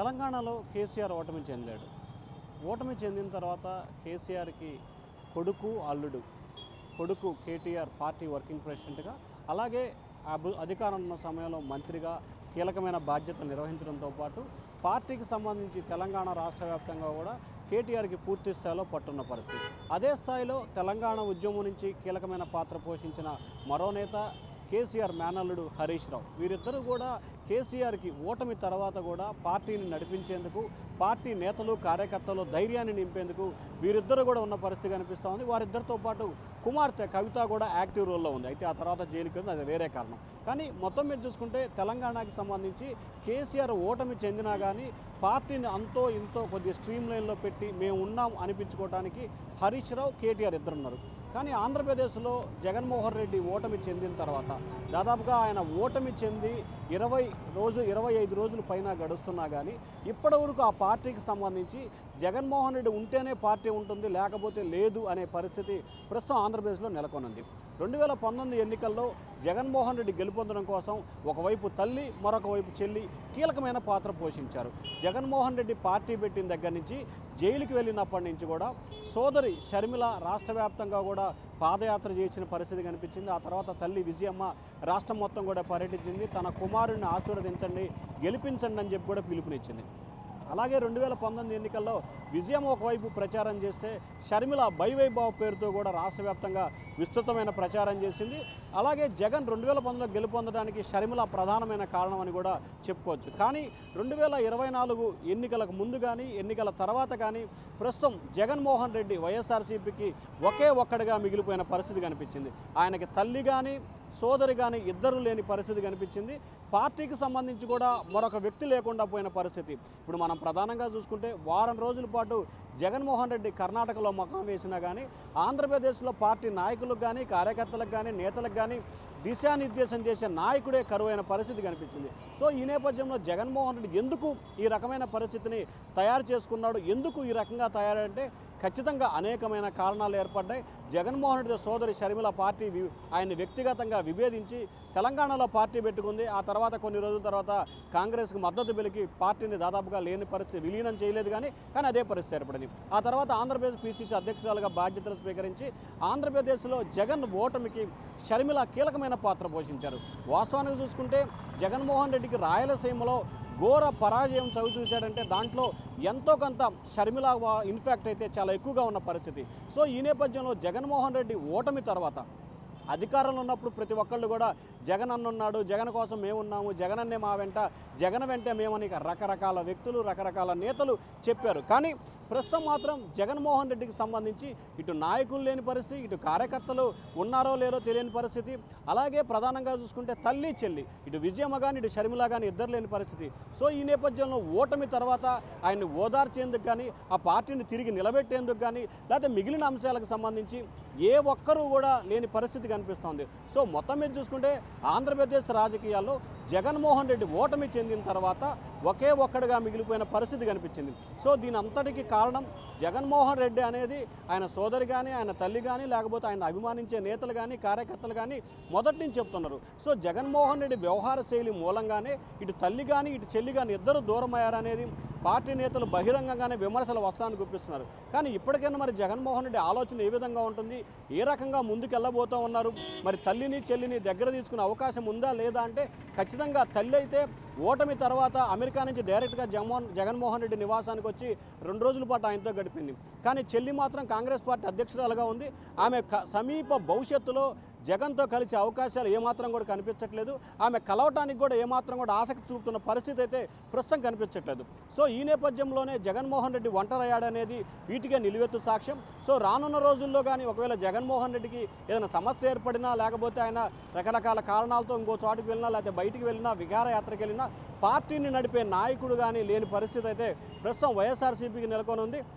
తెలంగాణలో కేసీఆర్ ఓటమి చెందాడు ఓటమి చెందిన తర్వాత కేసీఆర్కి కొడుకు అల్లుడు కొడుకు కేటీఆర్ పార్టీ వర్కింగ్ ప్రెసిడెంట్గా అలాగే అభి అధికారం ఉన్న సమయంలో మంత్రిగా కీలకమైన బాధ్యతలు నిర్వహించడంతో పాటు పార్టీకి సంబంధించి తెలంగాణ రాష్ట్ర వ్యాప్తంగా కూడా కేటీఆర్కి పూర్తి స్థాయిలో పట్టున్న పరిస్థితి అదే స్థాయిలో తెలంగాణ ఉద్యమం నుంచి కీలకమైన పాత్ర పోషించిన మరో నేత కేసీఆర్ మేనల్లుడు హరీష్ రావు వీరిద్దరూ కూడా కేసీఆర్కి ఓటమి తర్వాత కూడా పార్టీని నడిపించేందుకు పార్టీ నేతలు కార్యకర్తలు ధైర్యాన్ని నింపేందుకు వీరిద్దరు కూడా ఉన్న పరిస్థితి కనిపిస్తూ ఉంది వారిద్దరితో పాటు కుమార్తె కవిత కూడా యాక్టివ్ రోల్లో ఉంది అయితే ఆ తర్వాత జైలుకి వెళ్ళింది అది వేరే కారణం కానీ మొత్తం మీద చూసుకుంటే తెలంగాణకి సంబంధించి కేసీఆర్ ఓటమి చెందినా కానీ పార్టీని అంతో ఇంతో కొద్ది స్ట్రీమ్ లైన్లో పెట్టి మేము ఉన్నాం అనిపించుకోవడానికి హరీష్ రావు కేటీఆర్ ఇద్దరు ఉన్నారు కానీ ఆంధ్రప్రదేశ్లో జగన్మోహన్ రెడ్డి ఓటమి చెందిన తర్వాత దాదాపుగా ఆయన ఓటమి చెంది ఇరవై రోజు ఇరవై ఐదు రోజుల పైన గడుస్తున్నా కానీ ఇప్పటివరకు ఆ పార్టీకి సంబంధించి జగన్మోహన్ రెడ్డి ఉంటేనే పార్టీ ఉంటుంది లేకపోతే లేదు అనే పరిస్థితి ప్రస్తుతం ఆంధ్రప్రదేశ్లో నెలకొనుంది రెండు వేల పంతొమ్మిది ఎన్నికల్లో జగన్మోహన్ రెడ్డి గెలుపొందడం కోసం ఒకవైపు తల్లి మరొక వైపు చెల్లి కీలకమైన పాత్ర పోషించారు జగన్మోహన్ రెడ్డి పార్టీ పెట్టిన దగ్గర నుంచి జైలుకి వెళ్ళినప్పటి నుంచి కూడా సోదరి షర్మిల రాష్ట్ర వ్యాప్తంగా కూడా పాదయాత్ర చేసిన పరిస్థితి కనిపించింది ఆ తర్వాత తల్లి విజయమ్మ రాష్ట్రం మొత్తం కూడా పర్యటించింది తన కుమారుడిని ఆశీర్వదించండి గెలిపించండి అని చెప్పి కూడా పిలుపునిచ్చింది అలాగే రెండు వేల పంతొమ్మిది ఎన్నికల్లో విజయం ఒకవైపు ప్రచారం చేస్తే షర్మిల బైవైబాబు పేరుతో కూడా రాష్ట్ర వ్యాప్తంగా విస్తృతమైన ప్రచారం చేసింది అలాగే జగన్ రెండు వేల పంతొమ్మిదిలో గెలుపొందడానికి షర్మిల ప్రధానమైన కారణం అని కూడా చెప్పుకోవచ్చు కానీ రెండు వేల ఇరవై నాలుగు ఎన్నికలకు ముందు కానీ ఎన్నికల తర్వాత కానీ ప్రస్తుతం జగన్మోహన్ రెడ్డి వైఎస్ఆర్సీపీకి ఒకే ఒక్కడిగా మిగిలిపోయిన పరిస్థితి కనిపించింది ఆయనకి తల్లి కానీ సోదరి కానీ ఇద్దరు లేని పరిస్థితి కనిపించింది పార్టీకి సంబంధించి కూడా మరొక వ్యక్తి లేకుండా పోయిన పరిస్థితి ఇప్పుడు మనం ప్రధానంగా చూసుకుంటే వారం రోజుల పాటు జగన్మోహన్ రెడ్డి కర్ణాటకలో మకం వేసినా కానీ ఆంధ్రప్రదేశ్లో పార్టీ నాయకులకు కానీ కార్యకర్తలకు కానీ నేతలకు కానీ దిశానిర్దేశం చేసే నాయకుడే కరువైన పరిస్థితి కనిపించింది సో ఈ నేపథ్యంలో జగన్మోహన్ రెడ్డి ఎందుకు ఈ రకమైన పరిస్థితిని తయారు చేసుకున్నాడు ఎందుకు ఈ రకంగా తయారంటే ఖచ్చితంగా అనేకమైన కారణాలు ఏర్పడ్డాయి జగన్మోహన్ రెడ్డి సోదరి షర్మిల పార్టీ వి- ఆయన్ని వ్యక్తిగతంగా విభేదించి తెలంగాణలో పార్టీ పెట్టుకుంది ఆ తర్వాత కొన్ని రోజుల తర్వాత కాంగ్రెస్కి మద్దతు పిలికి పార్టీని దాదాపుగా లేని పరిస్థితి విలీనం చేయలేదు కానీ కానీ అదే పరిస్థితి ఏర్పడింది ఆ తర్వాత ఆంధ్రప్రదేశ్ పిసిసి అధ్యక్షురాలుగా బాధ్యతలు స్వీకరించి ఆంధ్రప్రదేశ్లో జగన్ ఓటమికి షర్మిల కీలకమైన పాత్ర పోషించారు వాస్తవానికి చూసుకుంటే జగన్మోహన్ రెడ్డికి రాయలసీమలో ఘోర పరాజయం చవి చూశాడంటే దాంట్లో ఎంతో కొంత షర్మిల ఇన్ఫాక్ట్ అయితే చాలా ఎక్కువగా ఉన్న పరిస్థితి సో ఈ నేపథ్యంలో జగన్మోహన్ రెడ్డి ఓటమి తర్వాత అధికారంలో ఉన్నప్పుడు ప్రతి ఒక్కళ్ళు కూడా జగన్ అన్న ఉన్నాడు జగన్ కోసం మేమున్నాము జగన్ అన్నే మా వెంట జగన్ వెంటే మేమని ఇక రకరకాల వ్యక్తులు రకరకాల నేతలు చెప్పారు కానీ ప్రస్తుతం మాత్రం జగన్మోహన్ రెడ్డికి సంబంధించి ఇటు నాయకులు లేని పరిస్థితి ఇటు కార్యకర్తలు ఉన్నారో లేరో తెలియని పరిస్థితి అలాగే ప్రధానంగా చూసుకుంటే తల్లి చెల్లి ఇటు విజయమ్మ కానీ ఇటు షర్మిల కానీ ఇద్దరు లేని పరిస్థితి సో ఈ నేపథ్యంలో ఓటమి తర్వాత ఆయన్ని ఓదార్చేందుకు కానీ ఆ పార్టీని తిరిగి నిలబెట్టేందుకు కానీ లేకపోతే మిగిలిన అంశాలకు సంబంధించి ఏ ఒక్కరూ కూడా లేని పరిస్థితి కనిపిస్తోంది సో మొత్తం మీద చూసుకుంటే ఆంధ్రప్రదేశ్ రాజకీయాల్లో జగన్మోహన్ రెడ్డి ఓటమి చెందిన తర్వాత ఒకే ఒక్కడిగా మిగిలిపోయిన పరిస్థితి కనిపించింది సో దీని అంతటికి కారణం జగన్మోహన్ రెడ్డి అనేది ఆయన సోదరి కానీ ఆయన తల్లి కానీ లేకపోతే ఆయన అభిమానించే నేతలు కానీ కార్యకర్తలు కానీ మొదటి నుంచి చెప్తున్నారు సో జగన్మోహన్ రెడ్డి వ్యవహార శైలి మూలంగానే ఇటు తల్లి కానీ ఇటు చెల్లి కానీ ఇద్దరు దూరం అయ్యారనేది పార్టీ నేతలు బహిరంగంగానే విమర్శలు వస్తానని గుప్పిస్తున్నారు కానీ ఇప్పటికైనా మరి జగన్మోహన్ రెడ్డి ఆలోచన ఏ విధంగా ఉంటుంది ఏ రకంగా ముందుకెళ్ళబోతూ ఉన్నారు మరి తల్లిని చెల్లిని దగ్గర తీసుకునే అవకాశం ఉందా లేదా అంటే ఖచ్చితంగా తల్లి అయితే ఓటమి తర్వాత అమెరికా నుంచి డైరెక్ట్గా జగన్మోహన్ జగన్మోహన్ రెడ్డి నివాసానికి వచ్చి రెండు రోజుల పాటు ఆయనతో గడిపింది కానీ చెల్లి మాత్రం కాంగ్రెస్ పార్టీ అధ్యక్షురాలుగా ఉంది ఆమె క- సమీప భవిష్యత్తులో జగన్తో కలిసే అవకాశాలు ఏమాత్రం కూడా కనిపించట్లేదు ఆమె కలవటానికి కూడా ఏమాత్రం కూడా ఆసక్తి చూపుతున్న పరిస్థితి అయితే ప్రస్తుతం కనిపించట్లేదు సో ఈ నేపథ్యంలోనే జగన్మోహన్ రెడ్డి ఒంటరయ్యాడనేది వీటికే నిలువెత్తు సాక్ష్యం సో రానున్న రోజుల్లో కానీ ఒకవేళ జగన్మోహన్ రెడ్డికి ఏదైనా సమస్య ఏర్పడినా లేకపోతే ఆయన రకరకాల కారణాలతో ఇంకో చోటుకు వెళ్ళినా లేకపోతే బయటికి వెళ్ళినా విహారయాత్రకి వెళ్ళినా పార్టీని నడిపే నాయకుడు కానీ లేని పరిస్థితి అయితే ప్రస్తుతం వైఎస్ఆర్సీపీకి నెలకొని ఉంది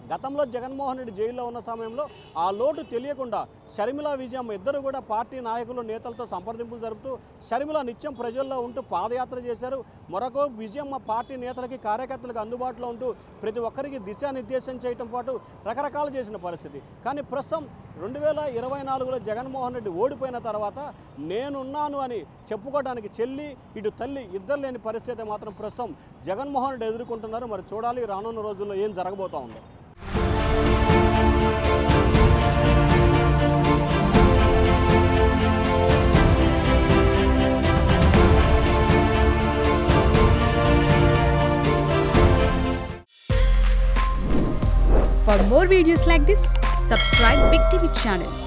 గతంలో జగన్మోహన్ రెడ్డి జైల్లో ఉన్న సమయంలో ఆ లోటు తెలియకుండా షర్మిల విజయమ్మ ఇద్దరు కూడా పార్టీ నాయకులు నేతలతో సంప్రదింపులు జరుపుతూ షర్మిల నిత్యం ప్రజల్లో ఉంటూ పాదయాత్ర చేశారు మరొక విజయమ్మ పార్టీ నేతలకి కార్యకర్తలకు అందుబాటులో ఉంటూ ప్రతి ఒక్కరికి దిశానిర్దేశం చేయటం పాటు రకరకాలు చేసిన పరిస్థితి కానీ ప్రస్తుతం రెండు వేల ఇరవై నాలుగులో జగన్మోహన్ రెడ్డి ఓడిపోయిన తర్వాత నేనున్నాను అని చెప్పుకోవడానికి చెల్లి ఇటు తల్లి ఇద్దరు లేని పరిస్థితి మాత్రం ప్రస్తుతం జగన్మోహన్ రెడ్డి ఎదుర్కొంటున్నారు మరి చూడాలి రానున్న రోజుల్లో ఏం జరగబోతా ఉందో For more videos like this, subscribe Big TV channel